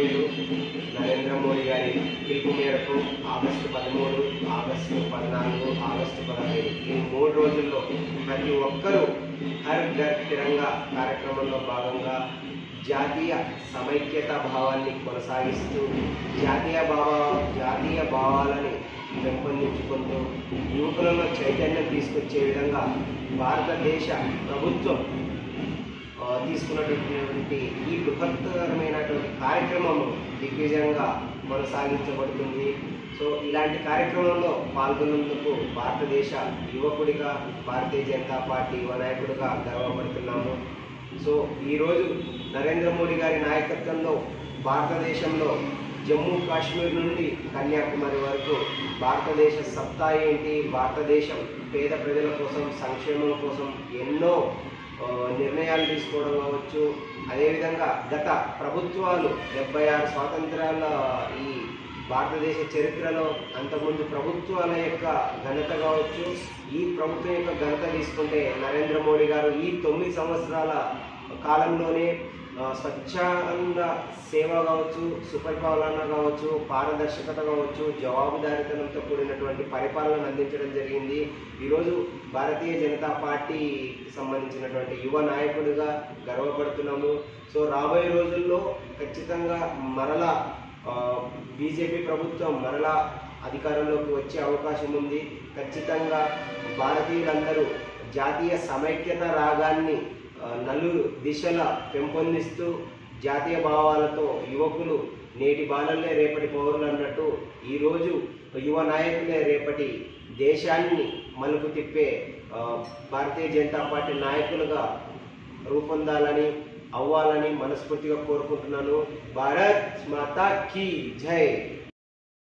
గౌరవనీయులు నరేంద్ర మోడీ గారి పిలుపు మేరకు ఆగస్టు పదమూడు ఆగస్టు పద్నాలుగు ఆగస్టు పదహైదు ఈ మూడు రోజుల్లో ప్రతి ఒక్కరూ హర్ ఘర్ తిరంగా కార్యక్రమంలో భాగంగా జాతీయ సమైక్యత భావాన్ని కొనసాగిస్తూ జాతీయ భావ జాతీయ భావాలని పెంపొందించుకుంటూ యువకులలో చైతన్యం తీసుకొచ్చే విధంగా భారతదేశ ప్రభుత్వం ఆ, తీసుకున్నటువంటి ఈ బృహత్తరమైనటువంటి కార్యక్రమం దిగ్విజయంగా కొనసాగించబడుతుంది సో ఇలాంటి కార్యక్రమంలో పాల్గొన్నందుకు భారతదేశ యువకుడిగా భారతీయ జనతా పార్టీ యువ నాయకుడిగా గర్వపడుతున్నాము సో ఈరోజు నరేంద్ర మోడీ గారి నాయకత్వంలో భారతదేశంలో జమ్మూ కాశ్మీర్ నుండి కన్యాకుమారి వరకు భారతదేశ సత్తా ఏంటి భారతదేశం పేద ప్రజల కోసం సంక్షేమం కోసం ఎన్నో ఆ, నిర్ణయాలు తీసుకోవడం కావచ్చు అదేవిధంగా గత ప్రభుత్వాలు డెబ్బై ఆరు స్వాతంత్రాల ఈ భారతదేశ చరిత్రలో అంతకుముందు ప్రభుత్వాల యొక్క ఘనత కావచ్చు ఈ ప్రభుత్వం యొక్క ఘనత తీసుకుంటే నరేంద్ర మోడీ గారు ఈ తొమ్మిది సంవత్సరాల కాలంలోనే ఆ, స్వచ్ఛంద సేవ కావచ్చు సుపరిపాలన కావచ్చు పారదర్శకత కావచ్చు జవాబుదారీతనంతో కూడినటువంటి పరిపాలన అందించడం జరిగింది ఈరోజు భారతీయ జనతా పార్టీకి సంబంధించినటువంటి యువ నాయకుడిగా గర్వపడుతున్నాము సో రాబోయే రోజుల్లో ఖచ్చితంగా మరలా బీజేపీ ప్రభుత్వం మరలా అధికారంలోకి వచ్చే అవకాశం ఉంది ఖచ్చితంగా భారతీయులందరూ జాతీయ సమైక్యత రాగాన్ని ఆ, నలుగురు దిశల పెంపొందిస్తూ జాతీయ భావాలతో యువకులు నేటి బాలలే రేపటి పౌరులు అన్నట్టు ఈరోజు యువ నాయకులే రేపటి దేశాన్ని మలుపు తిప్పే ఆ, భారతీయ జనతా పార్టీ నాయకులుగా రూపొందాలని అవ్వాలని మనస్ఫూర్తిగా కోరుకుంటున్నాను భారత్ మాతా కీ జై